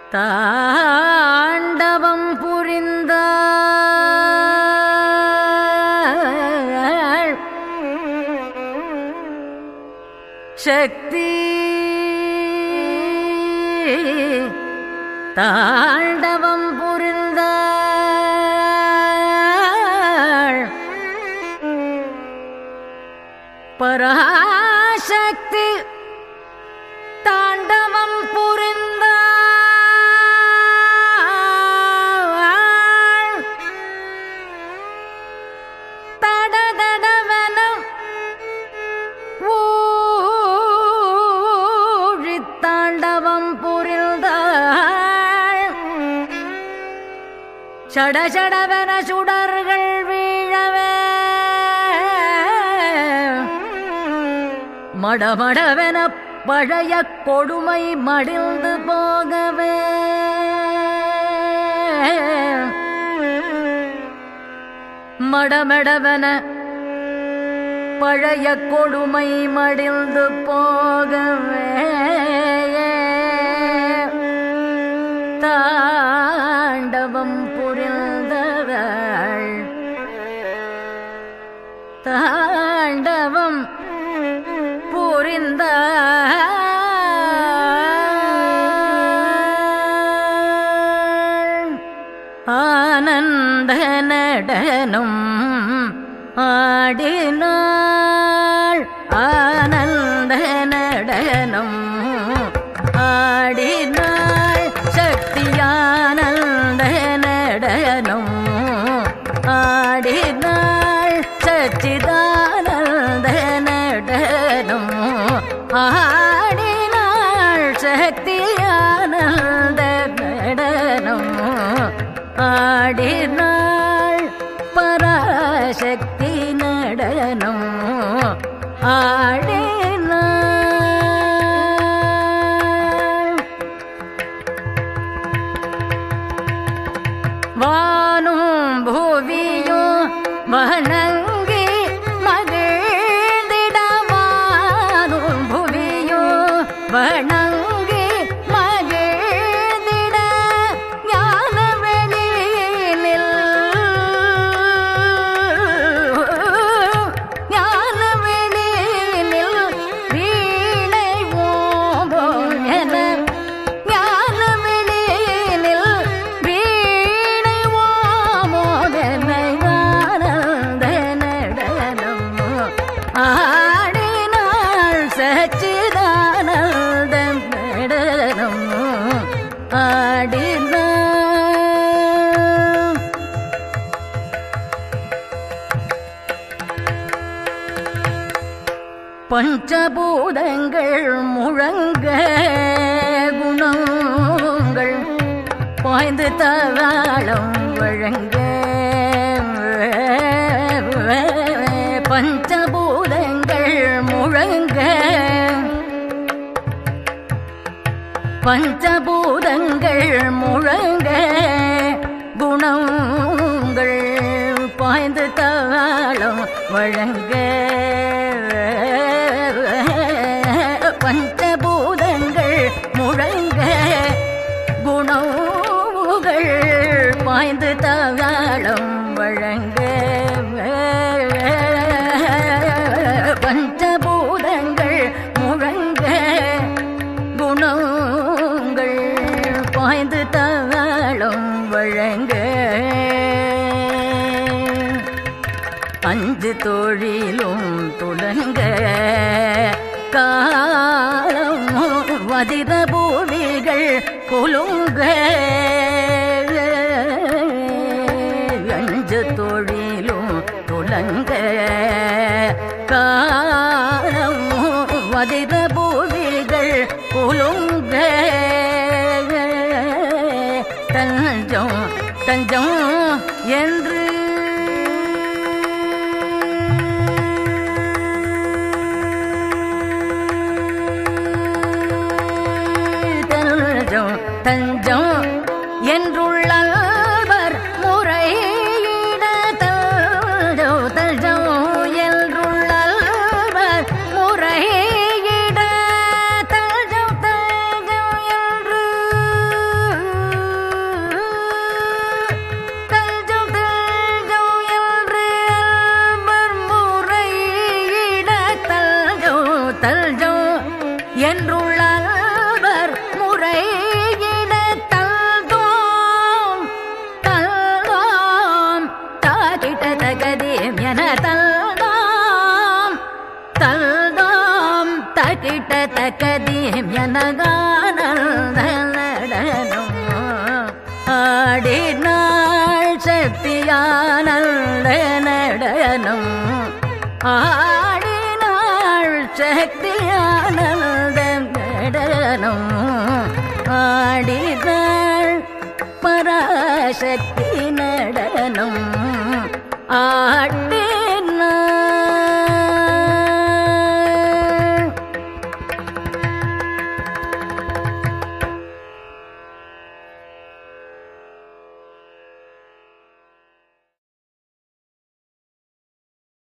தாண்டவம் புரிந்த சக்தி தாண்டவம் புரிந்த பராசக்தி தாண்டவம் புரிந்த தடதடவனம் ஊழித் தாண்டவம் புரிந்த சடசடவென சுடர்கள் வீழவே மடமடவென பழைய கொடுமை மடிந்து போகவே மடமடவென பழைய கொடுமை மடிந்து போகவே தாண்டவம் புரிந்தவள் தாண்டவம் புரிந்த ஆனந்த நடனம் ஆடினாள் ஆனந்த நடனம் ஆடினாள் சக்தியானந்த நடனம் ஆடினாள் சச்சிதானந்த நடனம் ஆடினாள் சக்தியானந்த நடனம் ஆடினாள் பராசக்தி நடனம் ஆடினாள் வானும் பூவியும் வணங்கி மகிழ்ந்திட வானும் பூவியும் வணங்கி மகிழ்ந்திட ஞான வெளியினில் ஞான வெளியினில் வீணை ஓம்போம் என ஞான வெளியினில் வீணை ஓமோதனை ஆனந்த நடனம் ஆடினாள் சச்சிதானந்த நடனம் ஆடினாள் பஞ்சபூதங்கள் முழங்க குணங்கள் பாய்ந்து தவாளம் வழங்க பஞ்சபூதங்கள் முழங்க பஞ்சபூதங்கள் முழங்க குணங்கள் பாய்ந்து தவாளம் வழங்க பஞ்சபூதங்கள் முழங்க குணங்கள் பாய்ந்து தவாளம் வழங்க பஞ்சபூதங்கள் முழங்க குணங்கள் பாய்ந்து தவாளம் வழங்க அஞ்சு தொழிலும் துலங்க காலம் வதிர பூவிகள் குலுங்க அஞ்சு தொழிலும் துலங்க காலம் வதிர பூவிகள் குலுங்க தஞ்சம் தஞ்சம் என்று தஞ்சம் தஞ்சம் என்றுள்ளவர் முறையிட தஞ்சம் தஞ்சம் என்றுள்ளவர் முறையிட தல்ஜம் என்றுள்ளவர் முறையிட தல்தோம் தல்தோம் தாகிட்ட தகதேம் என தல்தோம் தல்தோம் தகிட்ட தகதேம் என நடனம் ஆடினாள் சக்தியானந்த நடனம் ஆடினாள் சக்தியானந்த நடனம் ஆடினாள் பராசக்தி நடனம் ஆடி